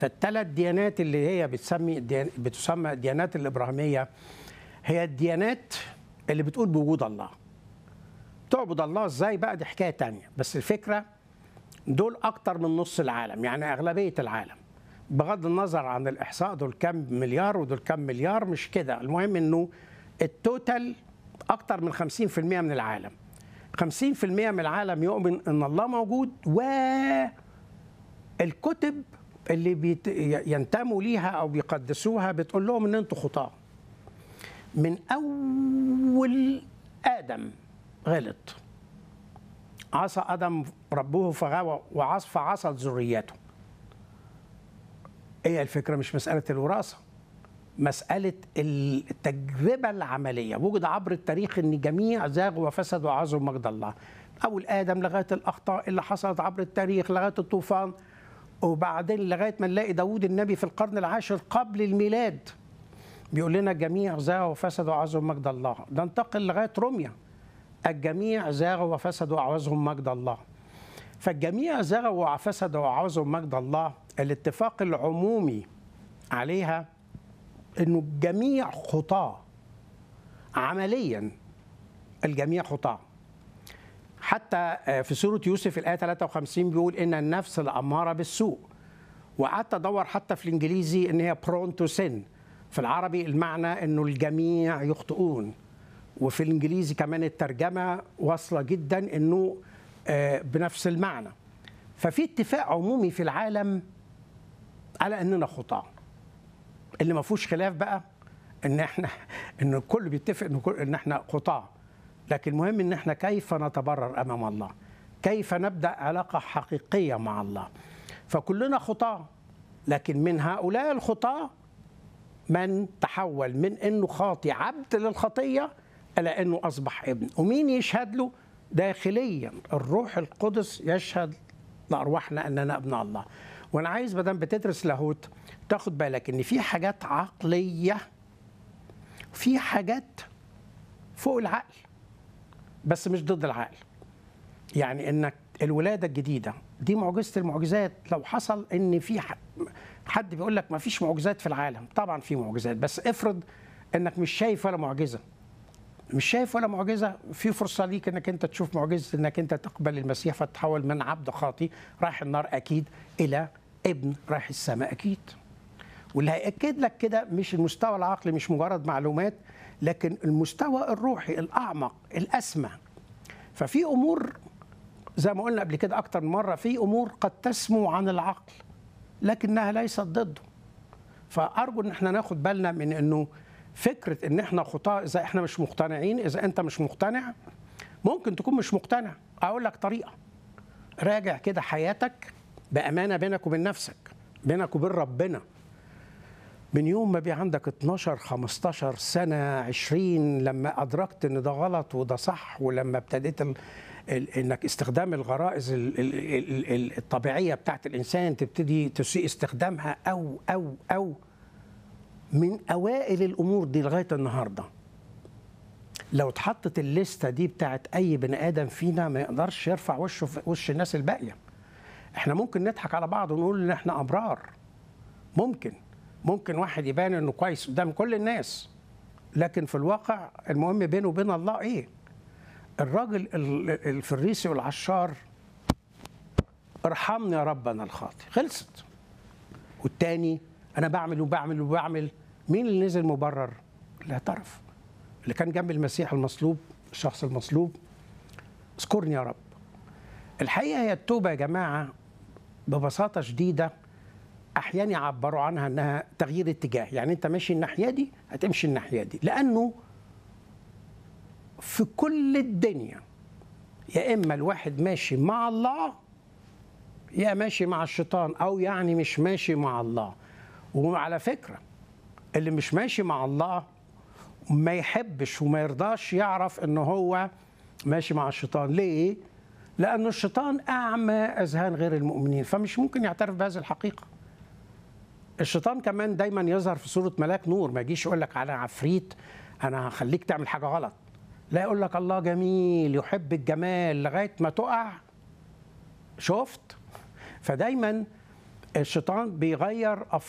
فالثلاث ديانات اللي هي بتسمي الديان- بتسمى الديانات الابراهيميه هي الديانات اللي بتقول بوجود الله تعبد الله ازاي بقى دي حكايه تانية بس الفكره دول اكتر من نص العالم يعني اغلبيه العالم بغض النظر عن الاحصاء دول كام مليار ودول كام مليار مش كده المهم انه التوتال اكتر من 50% من العالم 50% من العالم يؤمن ان الله موجود والكتب اللي بيت ينتموا ليها او بيقدسوها بتقول لهم ان انتوا خطاه من اول ادم غلط عصى ادم ربه فغوى وعصى فعصت ذريته هي الفكره مش مساله الوراثه مساله التجربه العمليه وجد عبر التاريخ ان جميع زاغوا وفسدوا وعظوا مجد الله اول ادم لغايه الاخطاء اللي حصلت عبر التاريخ لغايه الطوفان وبعدين لغايه ما نلاقي داوود النبي في القرن العاشر قبل الميلاد بيقول لنا الجميع زاغوا وفسدوا وعظوا مجد الله ده انتقل لغايه روميا الجميع زاغوا وفسدوا وعوزهم مجد الله فالجميع زاغوا وفسدوا وعوزهم مجد الله الاتفاق العمومي عليها انه الجميع خطاه عمليا الجميع خطاه حتى في سورة يوسف الآية 53 بيقول إن النفس الأمارة بالسوء وقعدت أدور حتى في الإنجليزي إن هي برون تو سن في العربي المعنى إنه الجميع يخطئون وفي الإنجليزي كمان الترجمة واصلة جدا إنه بنفس المعنى ففي اتفاق عمومي في العالم على إننا خطاه اللي ما فيهوش خلاف بقى ان احنا ان الكل بيتفق ان كل ان احنا خطاه لكن المهم ان احنا كيف نتبرر امام الله كيف نبدا علاقه حقيقيه مع الله فكلنا خطاه لكن من هؤلاء الخطاه من تحول من انه خاطي عبد للخطيه الى انه اصبح ابن ومين يشهد له داخليا الروح القدس يشهد لارواحنا اننا ابن الله وانا عايز ما دام بتدرس لاهوت تاخد بالك ان في حاجات عقليه في حاجات فوق العقل بس مش ضد العقل يعني انك الولاده الجديده دي معجزه المعجزات لو حصل ان في حد بيقول لك ما فيش معجزات في العالم طبعا في معجزات بس افرض انك مش شايف ولا معجزه مش شايف ولا معجزه في فرصه ليك انك انت تشوف معجزه انك انت تقبل المسيح فتتحول من عبد خاطي رايح النار اكيد الى ابن رايح السماء اكيد واللي هيأكد لك كده مش المستوى العقلي مش مجرد معلومات لكن المستوى الروحي الأعمق الأسمى ففي أمور زي ما قلنا قبل كده أكتر من مرة في أمور قد تسمو عن العقل لكنها ليست ضده فأرجو إن احنا ناخد بالنا من إنه فكرة إن احنا خطاة إذا احنا مش مقتنعين إذا أنت مش مقتنع ممكن تكون مش مقتنع أقول لك طريقة راجع كده حياتك بأمانة بينك وبين نفسك بينك وبين ربنا من يوم ما بي عندك 12 15 سنه 20 لما ادركت ان ده غلط وده صح ولما ابتديت ال... ال... انك استخدام الغرائز ال... ال... ال... الطبيعيه بتاعت الانسان تبتدي تسيء استخدامها او او او من اوائل الامور دي لغايه النهارده لو اتحطت الليسته دي بتاعت اي بني ادم فينا ما يقدرش يرفع وشه في وش الناس الباقيه احنا ممكن نضحك على بعض ونقول ان احنا ابرار ممكن ممكن واحد يبان انه كويس قدام كل الناس لكن في الواقع المهم بينه وبين الله ايه الراجل الفريسي والعشار ارحمني يا رب انا الخاطي خلصت والتاني انا بعمل وبعمل وبعمل مين اللي نزل مبرر اللي اعترف اللي كان جنب المسيح المصلوب الشخص المصلوب اذكرني يا رب الحقيقه هي التوبه يا جماعه ببساطه شديده احيانا يعبروا عنها انها تغيير اتجاه يعني انت ماشي الناحيه دي هتمشي الناحيه دي لانه في كل الدنيا يا اما الواحد ماشي مع الله يا ماشي مع الشيطان او يعني مش ماشي مع الله وعلى فكره اللي مش ماشي مع الله ما يحبش وما يرضاش يعرف ان هو ماشي مع الشيطان ليه لأن الشيطان أعمى أذهان غير المؤمنين فمش ممكن يعترف بهذه الحقيقة الشيطان كمان دايما يظهر في صورة ملاك نور ما يجيش يقول لك أنا عفريت أنا هخليك تعمل حاجة غلط لا يقول لك الله جميل يحب الجمال لغاية ما تقع شفت فدايما الشيطان بيغير